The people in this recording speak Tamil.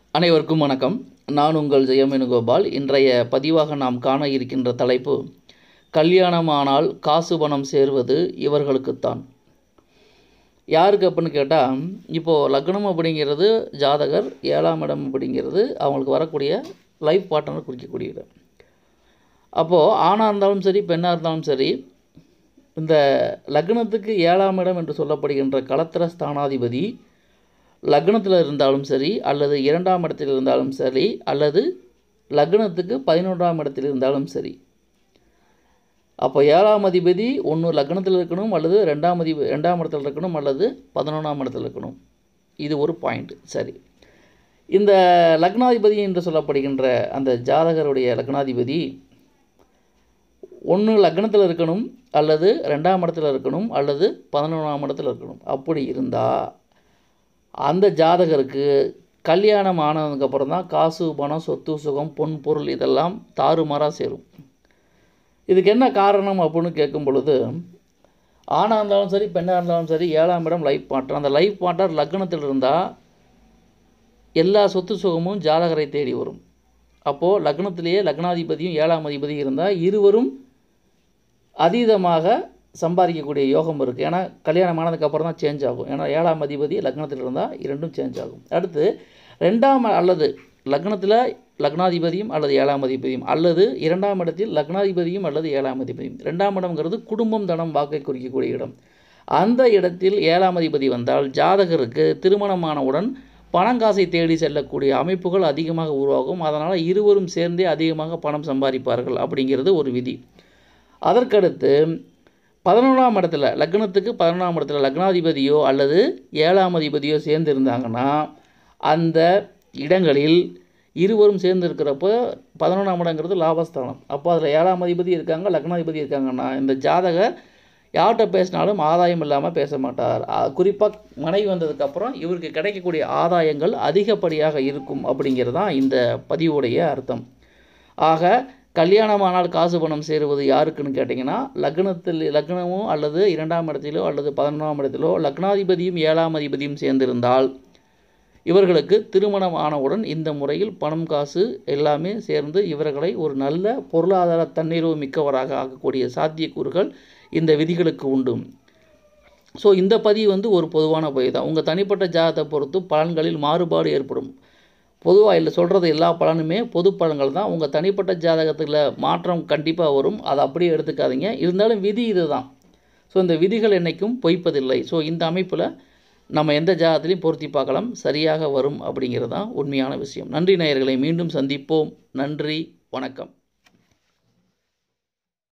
அனைவருக்கும் வணக்கம் நான் உங்கள் ஜெயமேனுகோபால் இன்றைய பதிவாக நாம் காண இருக்கின்ற தலைப்பு கல்யாணமானால் காசு பணம் சேர்வது இவர்களுக்குத்தான் யாருக்கு அப்படின்னு கேட்டால் இப்போது லக்னம் அப்படிங்கிறது ஜாதகர் ஏழாம் இடம் அப்படிங்கிறது அவங்களுக்கு வரக்கூடிய லைஃப் பார்ட்னர் குறிக்கக்கூடியது அப்போது ஆணாக இருந்தாலும் சரி பெண்ணாக இருந்தாலும் சரி இந்த லக்னத்துக்கு ஏழாம் இடம் என்று சொல்லப்படுகின்ற களத்திர ஸ்தானாதிபதி லக்னத்தில் இருந்தாலும் சரி அல்லது இரண்டாம் இடத்தில் இருந்தாலும் சரி அல்லது லக்னத்துக்கு பதினொன்றாம் இடத்தில் இருந்தாலும் சரி அப்போ ஏழாம் அதிபதி ஒன்று லக்னத்தில் இருக்கணும் அல்லது ரெண்டாம் அதிபதி ரெண்டாம் இடத்துல இருக்கணும் அல்லது பதினொன்றாம் இடத்துல இருக்கணும் இது ஒரு பாயிண்ட் சரி இந்த லக்னாதிபதி என்று சொல்லப்படுகின்ற அந்த ஜாதகருடைய லக்னாதிபதி ஒன்று லக்னத்தில் இருக்கணும் அல்லது ரெண்டாம் இடத்துல இருக்கணும் அல்லது பதினொன்றாம் இடத்துல இருக்கணும் அப்படி இருந்தால் அந்த ஜாதகருக்கு கல்யாணம் ஆனதுக்கப்புறம் தான் காசு பணம் சொத்து சுகம் பொன் பொருள் இதெல்லாம் தாறுமாறாக சேரும் இதுக்கு என்ன காரணம் அப்படின்னு கேட்கும் பொழுது ஆணாக இருந்தாலும் சரி பெண்ணாக இருந்தாலும் சரி ஏழாம் இடம் லைஃப் பார்ட்னர் அந்த லைஃப் பார்ட்னர் லக்னத்தில் இருந்தால் எல்லா சொத்து சுகமும் ஜாதகரை தேடி வரும் அப்போது லக்னத்திலேயே லக்னாதிபதியும் ஏழாம் அதிபதியும் இருந்தால் இருவரும் அதீதமாக சம்பாதிக்கக்கூடிய யோகம் இருக்குது ஏன்னா கல்யாணம் ஆனதுக்கப்புறம் தான் சேஞ்ச் ஆகும் ஏன்னா ஏழாம் அதிபதி லக்னத்தில் இருந்தால் இரண்டும் சேஞ்ச் ஆகும் அடுத்து ரெண்டாம் அல்லது லக்னத்தில் லக்னாதிபதியும் அல்லது ஏழாம் அதிபதியும் அல்லது இரண்டாம் இடத்தில் லக்னாதிபதியும் அல்லது ஏழாம் அதிபதியும் ரெண்டாம் இடம்ங்கிறது குடும்பம் தனம் வாக்கை குறிக்கக்கூடிய இடம் அந்த இடத்தில் ஏழாம் அதிபதி வந்தால் ஜாதகருக்கு திருமணமானவுடன் பணங்காசை தேடி செல்லக்கூடிய அமைப்புகள் அதிகமாக உருவாகும் அதனால் இருவரும் சேர்ந்தே அதிகமாக பணம் சம்பாதிப்பார்கள் அப்படிங்கிறது ஒரு விதி அதற்கடுத்து பதினொன்றாம் இடத்துல லக்னத்துக்கு பதினொன்றாம் இடத்துல லக்னாதிபதியோ அல்லது ஏழாம் அதிபதியோ சேர்ந்து இருந்தாங்கன்னா அந்த இடங்களில் இருவரும் சேர்ந்து இருக்கிறப்போ பதினொன்றாம் இடங்கிறது லாபஸ்தானம் அப்போ அதில் ஏழாம் அதிபதி இருக்காங்க லக்னாதிபதி இருக்காங்கன்னா இந்த ஜாதகர் யார்கிட்ட பேசினாலும் ஆதாயம் இல்லாமல் பேச மாட்டார் குறிப்பாக மனைவி வந்ததுக்கப்புறம் இவருக்கு கிடைக்கக்கூடிய ஆதாயங்கள் அதிகப்படியாக இருக்கும் அப்படிங்கிறது தான் இந்த பதிவுடைய அர்த்தம் ஆக கல்யாணமானால் காசு பணம் சேருவது யாருக்குன்னு கேட்டிங்கன்னா லக்னத்தில் லக்னமோ அல்லது இரண்டாம் இடத்திலோ அல்லது பதினொன்றாம் இடத்திலோ லக்னாதிபதியும் ஏழாம் அதிபதியும் சேர்ந்திருந்தால் இவர்களுக்கு திருமணம் ஆனவுடன் இந்த முறையில் பணம் காசு எல்லாமே சேர்ந்து இவர்களை ஒரு நல்ல பொருளாதார தன்னிறைவு மிக்கவராக ஆக்கக்கூடிய சாத்தியக்கூறுகள் இந்த விதிகளுக்கு உண்டு ஸோ இந்த பதிவு வந்து ஒரு பொதுவான பதிவு தான் உங்கள் தனிப்பட்ட ஜாதத்தை பொறுத்து பலன்களில் மாறுபாடு ஏற்படும் பொதுவாக இல்லை சொல்கிறது எல்லா பலனுமே பொது பலன்கள் தான் உங்கள் தனிப்பட்ட ஜாதகத்தில் மாற்றம் கண்டிப்பாக வரும் அதை அப்படியே எடுத்துக்காதீங்க இருந்தாலும் விதி இது தான் ஸோ இந்த விதிகள் என்றைக்கும் பொய்ப்பதில்லை ஸோ இந்த அமைப்பில் நம்ம எந்த ஜாதகத்திலையும் பொருத்தி பார்க்கலாம் சரியாக வரும் அப்படிங்கிறது தான் உண்மையான விஷயம் நன்றி நேயர்களை மீண்டும் சந்திப்போம் நன்றி வணக்கம்